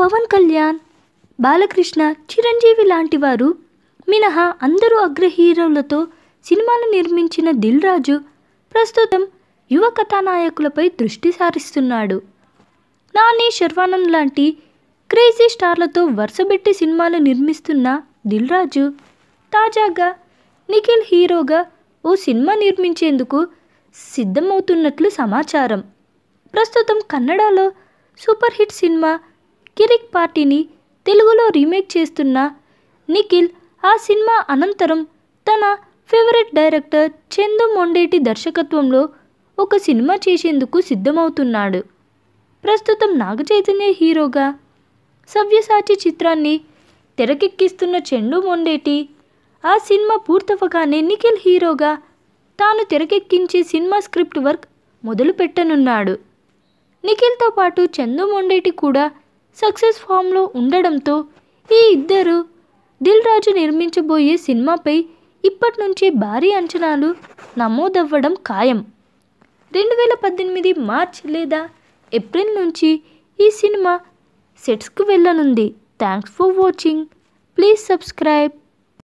పవన్ కళ్యాణ్ బాలకృష్ణ చిరంజీవి లాంటి వారు మినహా అందరూ అగ్ర హీరోలతో సినిమాలు నిర్మించిన దిల్ రాజు ప్రస్తుతం యువ కథానాయకులపై దృష్టి సారిస్తున్నాడు నాని శర్వానంద్ లాంటి క్రేజీ స్టార్లతో వరుసబెట్టి సినిమాలు నిర్మిస్తున్న దిల్ రాజు తాజాగా నిఖిల్ హీరోగా ఓ సినిమా నిర్మించేందుకు సిద్ధమవుతున్నట్లు సమాచారం ప్రస్తుతం కన్నడలో సూపర్ హిట్ సినిమా కిరిక్ పార్టీని తెలుగులో రీమేక్ చేస్తున్న నిఖిల్ ఆ సినిమా అనంతరం తన ఫేవరెట్ డైరెక్టర్ చందు మొండేటి దర్శకత్వంలో ఒక సినిమా చేసేందుకు సిద్ధమవుతున్నాడు ప్రస్తుతం నాగచైతన్య హీరోగా సవ్యసాచి చిత్రాన్ని తెరకెక్కిస్తున్న చెండు మొండేటి ఆ సినిమా పూర్తవగానే నిఖిల్ హీరోగా తాను తెరకెక్కించే సినిమా స్క్రిప్ట్ వర్క్ మొదలు పెట్టనున్నాడు నిఖిల్తో పాటు చందు మొండేటి కూడా సక్సెస్ ఫామ్లో ఉండడంతో ఈ ఇద్దరు దిల్ రాజు నిర్మించబోయే సినిమాపై ఇప్పటి నుంచే భారీ అంచనాలు నమోదవ్వడం ఖాయం రెండు వేల పద్దెనిమిది మార్చ్ లేదా ఏప్రిల్ నుంచి ఈ సినిమా సెట్స్కు వెళ్ళనుంది thanks for watching please subscribe